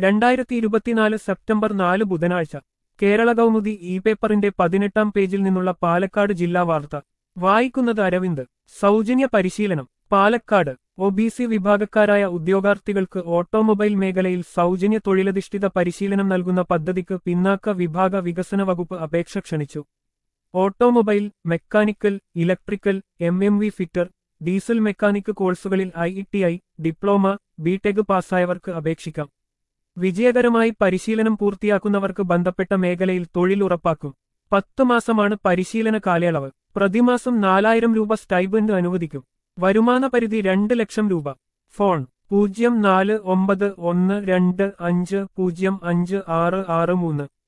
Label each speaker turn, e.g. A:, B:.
A: രണ്ടായിരത്തി ഇരുപത്തിനാല് സെപ്റ്റംബർ നാല് ബുധനാഴ്ച കേരള കൗമുദി ഇ പേപ്പറിന്റെ പതിനെട്ടാം പേജിൽ നിന്നുള്ള പാലക്കാട് ജില്ലാ വാർത്ത വായിക്കുന്നത് അരവിന്ദ് സൗജന്യ പരിശീലനം പാലക്കാട് ഒ ബി സി വിഭാഗക്കാരായ ഉദ്യോഗാർത്ഥികൾക്ക് ഓട്ടോമൊബൈൽ മേഖലയിൽ സൗജന്യ തൊഴിലധിഷ്ഠിത പരിശീലനം നൽകുന്ന പദ്ധതിക്ക് പിന്നാക്ക വിഭാഗ വികസന വകുപ്പ് അപേക്ഷ ക്ഷണിച്ചു automobile mechanical electrical M M V fitter diesel mechanic കോഴ്സുകളിൽ I T I diploma BTech പാസ്സായവർക്ക് അപേക്ഷിക്കാം വിജയകരമായി പരിശീലനം പൂർത്തിയാക്കുന്നവർക്ക് ബന്ധപ്പെട്ട മേഖലയിൽ തൊഴിൽ ഉറപ്പാക്കും പത്ത് മാസമാണ് പരിശീലന കാലയളവ് പ്രതിമാസം നാലായിരം രൂപ സ്റ്റൈബൻഡ് അനുവദിക്കും വരുമാന പരിധി രണ്ട് ലക്ഷം രൂപ ഫോൺ പൂജ്യം നാല് ഒമ്പത് ഒന്ന് രണ്ട് അഞ്ച് പൂജ്യം അഞ്ച് ആറ് ആറ് മൂന്ന്